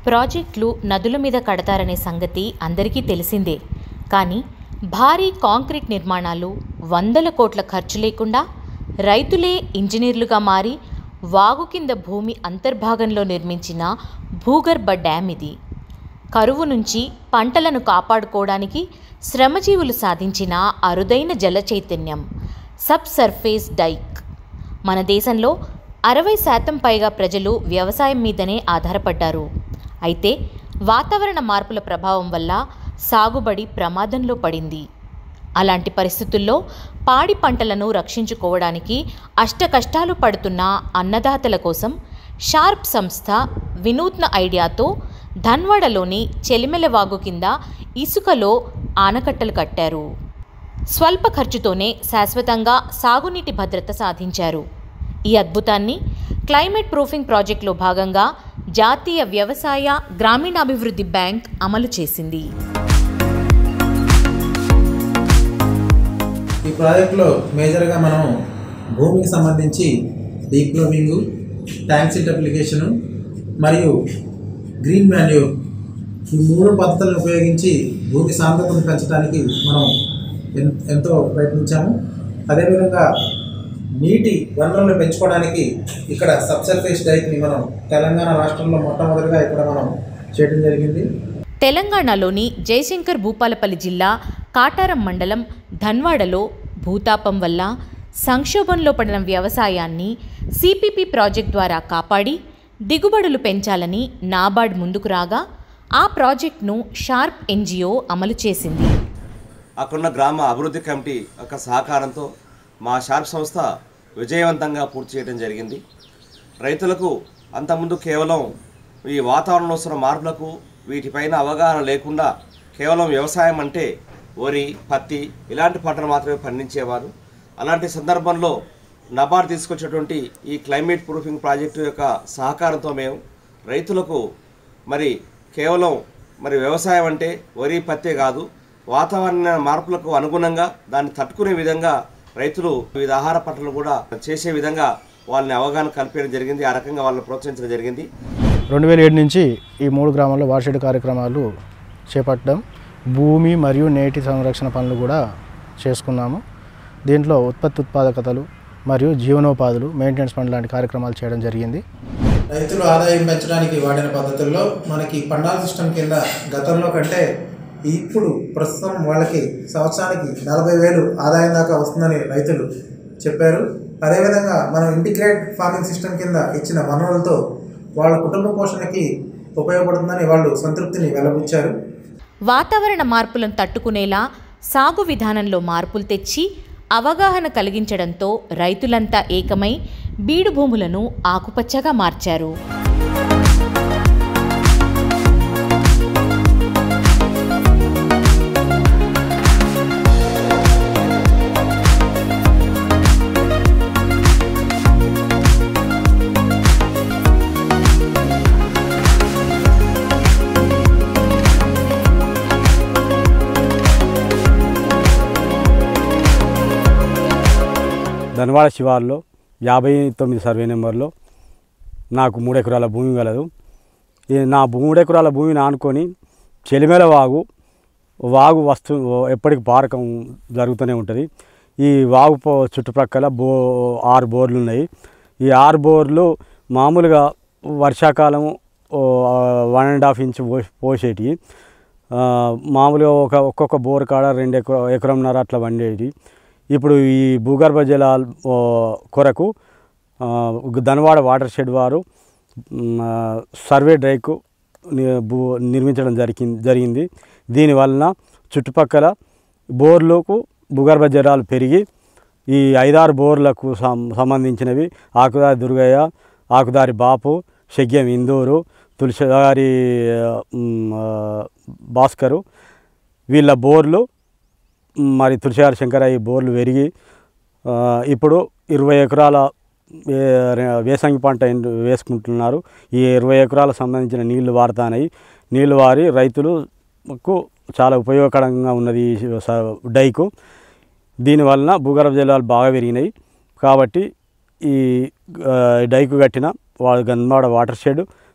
ప్రాజెక్టులు నదుల మీద కడతారనే సంగతి అందరికీ తెలిసిందే కానీ భారీ కాంక్రీట్ నిర్మాణాలు వందల కోట్ల ఖర్చు లేకుండా రైతులే ఇంజనీర్లుగా మారి వాగు కింద భూమి అంతర్భాగంలో నిర్మించిన భూగర్భ డ్యామ్ ఇది కరువు నుంచి పంటలను కాపాడుకోవడానికి శ్రమజీవులు సాధించిన అరుదైన జల చైతన్యం సబ్ సర్ఫేస్ డైక్ మన దేశంలో అరవై శాతం పైగా ప్రజలు వ్యవసాయం మీదనే ఆధారపడ్డారు అయితే వాతావరణ మార్పుల ప్రభావం వల్ల సాగుబడి ప్రమాదంలో పడింది అలాంటి పరిస్థితుల్లో పాడి పంటలను రక్షించుకోవడానికి అష్టకష్టాలు పడుతున్న అన్నదాతల కోసం షార్ప్ సంస్థ వినూత్న ఐడియాతో ధన్వాడలోని చెలిమెలవాగు కింద ఇసుకలో ఆనకట్టలు కట్టారు స్వల్ప ఖర్చుతోనే శాశ్వతంగా సాగునీటి భద్రత సాధించారు ఈ అద్భుతాన్ని క్లైమేట్ ప్రూఫింగ్ ప్రాజెక్టులో భాగంగా జాతీయ వ్యవసాయ గ్రామీణాభివృద్ధి బ్యాంక్ అమలు చేసింది ఈ ప్రాజెక్ట్లో మేజర్గా మనం భూమికి సంబంధించి deep ploughing tank silt application మరియు గ్రీన్ మాన్యూర్ ఈ మూడు పద్ధతులను ఉపయోగించి భూమి సాంద్రతను పెంచడానికి మనం ఎన్- ఎంతో ప్రయత్నించాము అదేవిధంగా నీటి వనరులను పెంచుకోవడానికి ఇక్కడ సబ్సర్ఫేస్ డైక్ని మనం తెలంగాణ రాష్ట్రంలో మొట్టమొదటిగా ఇక్కడ మనం చేయడం జరిగింది తెలంగాణలోని జయశంకర్ భూపాలపల్లి జిల్లా కాటారం మండలం ధన్వాడలో భూతాపం వల్ల సంక్షోభంలో పడిన వ్యవసాయాన్ని సిపిపి ప్రాజెక్ట్ ద్వారా కాపాడి దిగుబడులు పెంచాలని నాబార్డ్ ముందుకు రాగా ఆ ప్రాజెక్టును షార్ప్ ఎన్జిఓ అమలు చేసింది అక్కడున్న గ్రామ అభివృద్ధి కమిటీ యొక్క సహకారంతో మా షార్ప్ సంస్థ విజయవంతంగా పూర్తి చేయడం జరిగింది రైతులకు అంతకుముందు కేవలం ఈ వాతావరణంలో వస్తున్న మార్పులకు వీటిపైన అవగాహన లేకుండా కేవలం వ్యవసాయం అంటే వరి పత్తి ఇలాంటి పంటలు మాత్రమే పండించేవారు అలాంటి సందర్భంలో నబార్డ్ తీసుకొచ్చేటువంటి ఈ క్లైమేట్ ప్రూఫింగ్ ప్రాజెక్టు యొక్క సహకారంతో మేము రైతులకు మరి కేవలం మరి వ్యవసాయం అంటే వరి పత్తే కాదు వాతావరణ మార్పులకు అనుగుణంగా దాన్ని తట్టుకునే విధంగా రైతులు వివిధ ఆహార పంటలు కూడా చేసే విధంగా వాళ్ళని అవగాహన కల్పించడం జరిగింది ఆ రకంగా వాళ్ళని ప్రోత్సహించడం జరిగింది రెండు వేల ఏడు నుంచి ఈ మూడు గ్రామాల్లో వార్షిక కార్యక్రమాలు చేపట్టడం భూమి మరియు నేటి సంరక్షణ పనులు కూడా చేసుకున్నాము దీంట్లో ఉత్పత్తి ఉత్పాదకతలు మరియు జీవనోపాధులు మెయింటెనెన్స్ పనులు లాంటి కార్యక్రమాలు చేయడం జరిగింది రైతులు ఆదాయం పెంచడానికి వాడిన పద్ధతుల్లో మనకి పండాల సిస్టమ్ కింద గతంలో కంటే ఇప్పుడు ప్రస్తుతం వాళ్ళకి సంవత్సరానికి నలభై వేలు ఆదాయం దాకా వస్తుందని రైతులు చెప్పారు అదేవిధంగా మనం ఇంటిగ్రేట్ ఫార్మింగ్ సిస్టమ్ కింద ఇచ్చిన వనరులతో వాళ్ళ కుటుంబ పోషణకి ఉపయోగపడుతుందని వాళ్ళు సంతృప్తిని వెలబుచ్చారు వాతావరణ మార్పులను తట్టుకునేలా సాగు విధానంలో మార్పులు తెచ్చి అవగాహన కలిగించడంతో రైతులంతా ఏకమై బీడు భూములను ఆకుపచ్చగా మార్చారు ధనవాడ శివార్లో యాభై తొమ్మిది సర్వే నెంబర్లో నాకు మూడు ఎకరాల భూమి కలదు ఈ నా మూడు ఎకరాల భూమిని ఆనుకొని చెలిమేల వాగు వాగు వస్తు ఎప్పటికి పారకం జరుగుతూనే ఉంటుంది ఈ వాగు పో చుట్టుప్రక్కల బో ఆరు బోర్లు ఉన్నాయి ఈ ఆరు బోర్లు మామూలుగా వర్షాకాలం వన్ అండ్ హాఫ్ ఇంచ్ పో పోసేటి ఆ, మామూలుగా ఒక ఒక్కొక్క బోర్ కాడ రెండు ఎకర ఎకరంన్నర అట్లా వండేటి ఇప్పుడు ఈ భూగర్భ జలాల ఓ, కొరకు ఆ, ధనవాడ వాటర్ షెడ్ వారు మ్, ఆ, సర్వే డ్రైకు ని- భూ నిర్మించడం జరిగింది జరిగింది దీనివలన చుట్టుపక్కల బోర్లకు భూగర్భ జలాలు పెరిగి ఈ ఐదారు బోర్లకు సం- సంబంధించినవి ఆకుదారి దుర్గయ్య ఆకుదారి బాపు షగ్యం ఇందూరు తులసిదారి మ్, ఆ, భాస్కరు వీళ్ళ బోర్లు మరి తులసిగారి శంకరయ్య బోర్లు పెరిగి ఆ, ఇప్పుడు ఇరవై ఎకరాల వే- రే- వేసంగి పంట ఎండు- వేసుకుంటున్నారు ఈ ఇరవై ఎకరాలకు సంబంధించిన నీళ్లు వారుతాయి నీళ్లు వారి రైతులకు చాలా ఉపయోగకరంగా ఉన్నది ఈ స- డైకు దీనివలన భూగర్భ జలాలు బాగా పెరిగినాయి కాబట్టి ఈ ఆ, డైకు కట్టిన వాళ్ళ గన్మాడ వాటర్ షెడ్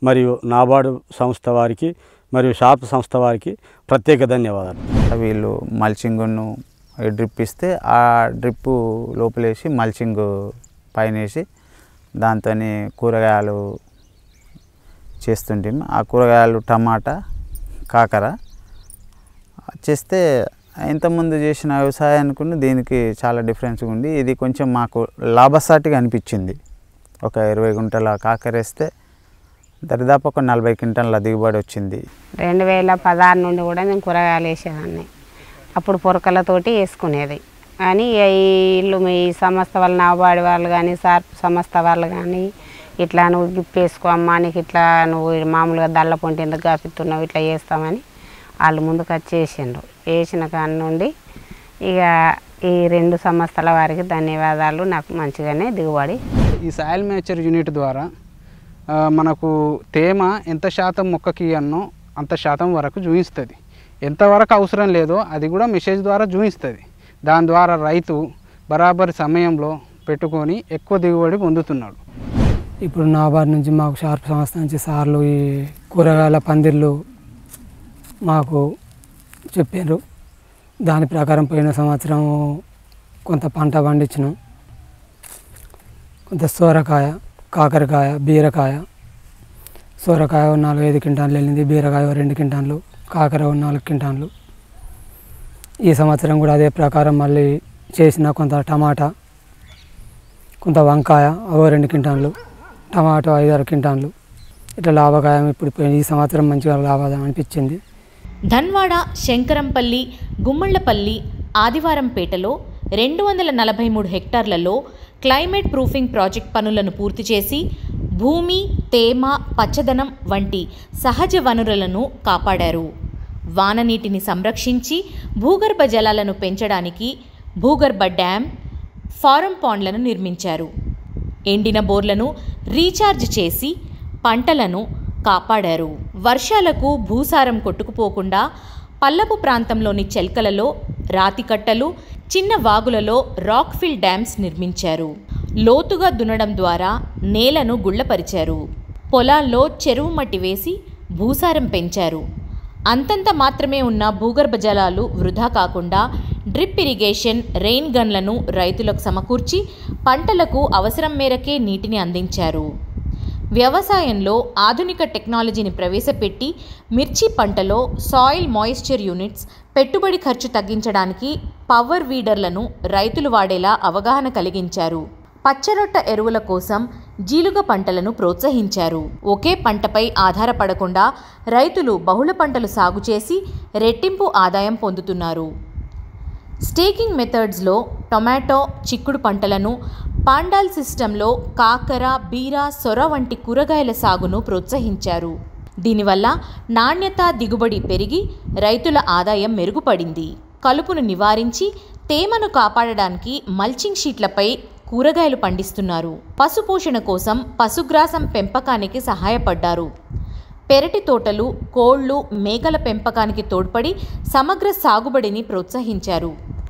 మరియు నాబార్డు సంస్థ వారికి మరియు షాప్ సంస్థ వారికి ప్రత్యేక ధన్యవాదాలు వీళ్ళు మల్చింగ్ను డ్రిప్ ఇస్తే ఆ డ్రిప్ లోపలేసి మల్చింగ్ పైన వేసి దాంతో కూరగాయలు చేస్తుంటాం ఆ కూరగాయలు టమాటా కాకర చేస్తే ఇంతకుముందు చేసిన వ్యవసాయానికి దీనికి చాలా డిఫరెన్స్ ఉంది ఇది కొంచెం మాకు లాభసాటిగా అనిపించింది ఒక ఇరవై గుంటల కాకర వేస్తే దరిదాపు ఒక నలభై క్వింటన్ల దిగుబడి వచ్చింది రెండు వేల పదహారు నుండి కూడా నేను కూరగాయలు వేసేదాన్ని అప్పుడు పొరకలతోటి వేసుకునేది కానీ ఇక ఈ ఇల్లు మీ సంస్థ వాళ్ళ నాబాడి వాళ్ళు కానీ సార్ సంస్థ వాళ్ళు కానీ ఇట్లా నువ్వు గిప్ వేసుకో అమ్మా నీకు ఇట్లా నువ్వు మామూలుగా దళ్ళ పొంటి ఎందుకు కాపిస్తున్నావు ఇట్లా చేస్తామని వాళ్ళు ముందుకు వచ్చి వేసిండ్రు వేసిన కాడి నుండి ఇక ఈ రెండు సంస్థల వారికి ధన్యవాదాలు నాకు మంచిగానే దిగుబడి ఈ సాయిల్ మేచర్ యూనిట్ ద్వారా ఆ, మనకు తేమ ఎంత శాతం మొక్కకి అన్నో అంత శాతం వరకు చూపిస్తుంది ఎంతవరకు అవసరం లేదో అది కూడా మెసేజ్ ద్వారా చూపిస్తుంది దాని ద్వారా రైతు బరాబరి సమయంలో పెట్టుకొని ఎక్కువ దిగుబడి పొందుతున్నాడు ఇప్పుడు నాబార్డ్ నుంచి మాకు షార్ప్ సంస్థ నుంచి సార్లు ఈ కూరగాయల పందిర్లు మాకు చెప్పారు దాని ప్రకారం పోయిన సంవత్సరం కొంత పంట పండించినాం కొంత సోరకాయ కాకరకాయ బీరకాయ సోరకాయ ఓ నాలుగు ఐదు క్వింటాన్లు వెళ్ళింది బీరకాయ ఓ రెండు క్వింటాన్లు కాకర ఓ నాలుగు క్వింటాన్లు ఈ సంవత్సరం కూడా అదే ప్రకారం మళ్ళీ చేసిన కొంత టమాటా కొంత వంకాయ ఓ రెండు క్వింటాన్లు టమాటో ఐదారు క్వింటాన్లు ఇట్లా లాభకాయం ఇప్పుడు పోయి- ఈ సంవత్సరం మంచిగా లాభం అనిపించింది ధన్వాడ శంకరంపల్లి గుమ్మళ్లపల్లి ఆదివారంపేటలో రెండు వందల నలభై మూడు హెక్టార్లలో క్లైమేట్ ప్రూఫింగ్ ప్రాజెక్ట్ పనులను పూర్తి చేసి భూమి తేమ పచ్చదనం వంటి సహజ వనరులను కాపాడారు వాననీటిని సంరక్షించి భూగర్భ జలాలను పెంచడానికి భూగర్భ డ్యామ్ ఫారం పాండ్లను నిర్మించారు ఎండిన బోర్లను రీఛార్జ్ చేసి పంటలను కాపాడారు వర్షాలకు భూసారం కొట్టుకుపోకుండా పల్లపు ప్రాంతంలోని చెల్కలలో రాతికట్టలు చిన్న వాగులలో రాక్ఫిల్ డ్యామ్స్ నిర్మించారు లోతుగా దున్నడం ద్వారా నేలను గుళ్ళపరిచారు పొలాల్లో చెరువు మట్టి వేసి భూసారం పెంచారు అంతంత మాత్రమే ఉన్న భూగర్భ జలాలు వృధా కాకుండా డ్రిప్ ఇరిగేషన్ రెయిన్ గన్లను రైతులకు సమకూర్చి పంటలకు అవసరం మేరకే నీటిని అందించారు వ్యవసాయంలో ఆధునిక టెక్నాలజీని ప్రవేశపెట్టి మిర్చి పంటలో సాయిల్ మాయిశ్చర్ యూనిట్స్ పెట్టుబడి ఖర్చు తగ్గించడానికి పవర్ వీడర్లను రైతులు వాడేలా అవగాహన కలిగించారు పచ్చరొట్ట ఎరువుల కోసం జీలుగ పంటలను ప్రోత్సహించారు ఒకే పంటపై ఆధారపడకుండా రైతులు బహుళ పంటలు సాగు చేసి రెట్టింపు ఆదాయం పొందుతున్నారు స్టేకింగ్ మెథడ్స్లో టొమాటో చిక్కుడు పంటలను పాండాల్ సిస్టంలో కాకర బీర సొర వంటి కూరగాయల సాగును ప్రోత్సహించారు దీనివల్ల నాణ్యత దిగుబడి పెరిగి రైతుల ఆదాయం మెరుగుపడింది కలుపును నివారించి తేమను కాపాడడానికి మల్చింగ్ షీట్లపై కూరగాయలు పండిస్తున్నారు పశుపోషణ కోసం పశుగ్రాసం పెంపకానికి సహాయపడ్డారు పెరటి తోటలు కోళ్లు మేకల పెంపకానికి తోడ్పడి సమగ్ర సాగుబడిని ప్రోత్సహించారు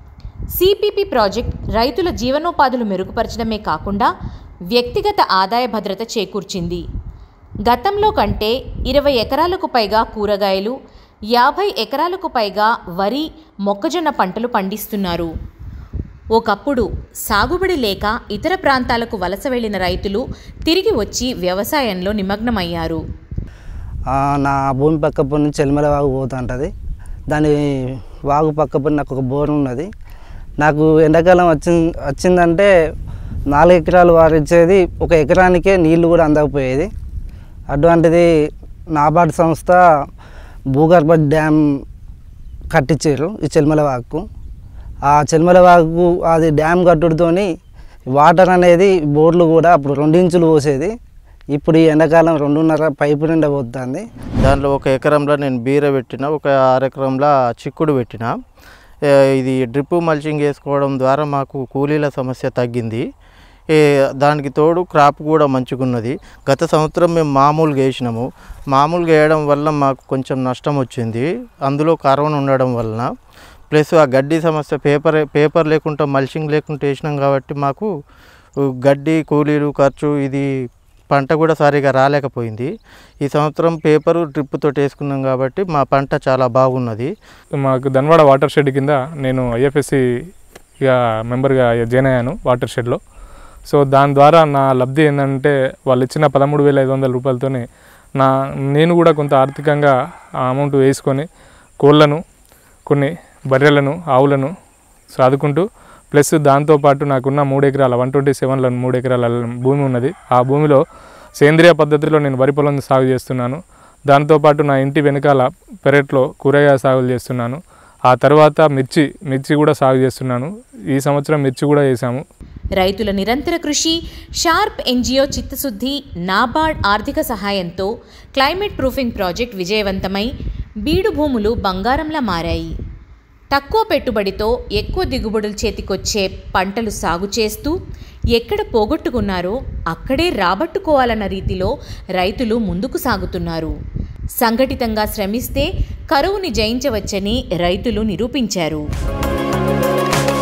సిపిపి ప్రాజెక్ట్ రైతుల జీవనోపాధులు మెరుగుపరచడమే కాకుండా వ్యక్తిగత ఆదాయ భద్రత చేకూర్చింది గతంలో కంటే ఇరవై ఎకరాలకు పైగా కూరగాయలు యాభై ఎకరాలకు పైగా వరి మొక్కజొన్న పంటలు పండిస్తున్నారు ఒకప్పుడు సాగుబడి లేక ఇతర ప్రాంతాలకు వలస వెళ్లిన రైతులు తిరిగి వచ్చి వ్యవసాయంలో నిమగ్నమయ్యారు ఆ, నా భూమి పక్క పొన్ను చెల్మల వాగు పోతుంటుంది దాని వాగు పక్క పొన్ను నాకు ఒక బోర్ ఉన్నది నాకు ఎండాకాలం వచ్చి వచ్చిందంటే నాలుగు ఎకరాలు వారిచ్చేది ఒక ఎకరానికే నీళ్లు కూడా అందకపోయేది అటువంటిది నాబార్డ్ సంస్థ భూగర్భ డ్యామ్ కట్టించారు ఈ చెల్మల వాగుకు ఆ చెల్మల వాగు అది డ్యామ్ కట్టుడుతోని వాటర్ అనేది బోర్లు కూడా అప్పుడు రెండు ఇంచులు పోసేది ఇప్పుడు ఈ ఎండాకాలం రెండున్నర పైపు నిండా పోతుంది దాంట్లో ఒక ఎకరంలో నేను బీర పెట్టిన ఒక ఆరు ఎకరంలో చిక్కుడు పెట్టిన ఏ, ఇది డ్రిప్ మల్చింగ్ వేసుకోవడం ద్వారా మాకు కూలీల సమస్య తగ్గింది ఏ, దానికి తోడు క్రాప్ కూడా మంచిగున్నది గత సంవత్సరం మేము మామూలుగా వేసినాము మామూలుగా వేయడం వల్ల మాకు కొంచెం నష్టం వచ్చింది అందులో కరోనా ఉండడం వలన ప్లస్ ఆ గడ్డి సమస్య పేపర్ పేపర్ లేకుండా మల్చింగ్ లేకుండా వేసినాం కాబట్టి మాకు గడ్డి కూలీలు ఖర్చు ఇది పంట కూడా సరిగా రాలేకపోయింది ఈ సంవత్సరం పేపరు డ్రిప్ తోటి వేసుకున్నాం కాబట్టి మా పంట చాలా బాగున్నది మాకు ధన్వాడ వాటర్ షెడ్ కింద నేను ఐఎఫ్ఎస్సి ఇక మెంబర్గా జాయిన్ అయ్యాను వాటర్ షెడ్లో సో దాని ద్వారా నా లబ్ధి ఏంటంటే వాళ్ళు ఇచ్చిన పదమూడు వేల ఐదు వందల రూపాయలతోనే నా నేను కూడా కొంత ఆర్థికంగా ఆ అమౌంట్ వేసుకొని కోళ్ళను కొన్ని బర్రెలను ఆవులను సాదుకుంటూ ప్లస్ దాంతోపాటు నాకున్న మూడు ఎకరాల వన్ ట్వంటీ సెవెన్లో మూడు ఎకరాల భూమి ఉన్నది ఆ భూమిలో సేంద్రియ పద్ధతిలో నేను వరి పొలం సాగు చేస్తున్నాను దాంతోపాటు నా ఇంటి వెనకాల పెరట్లో కూరగాయ సాగులు చేస్తున్నాను ఆ తర్వాత మిర్చి మిర్చి కూడా సాగు చేస్తున్నాను ఈ సంవత్సరం మిర్చి కూడా వేసాము రైతుల నిరంతర కృషి షార్ప్ ఎన్జిఓ చిత్తశుద్ధి నాబార్డ్ ఆర్థిక సహాయంతో క్లైమేట్ ప్రూఫింగ్ ప్రాజెక్ట్ విజయవంతమై బీడు భూములు బంగారంలా మారాయి తక్కువ పెట్టుబడితో ఎక్కువ దిగుబడులు చేతికొచ్చే పంటలు సాగు చేస్తూ ఎక్కడ పోగొట్టుకున్నారో అక్కడే రాబట్టుకోవాలన్న రీతిలో రైతులు ముందుకు సాగుతున్నారు సంఘటితంగా శ్రమిస్తే కరువుని జయించవచ్చని రైతులు నిరూపించారు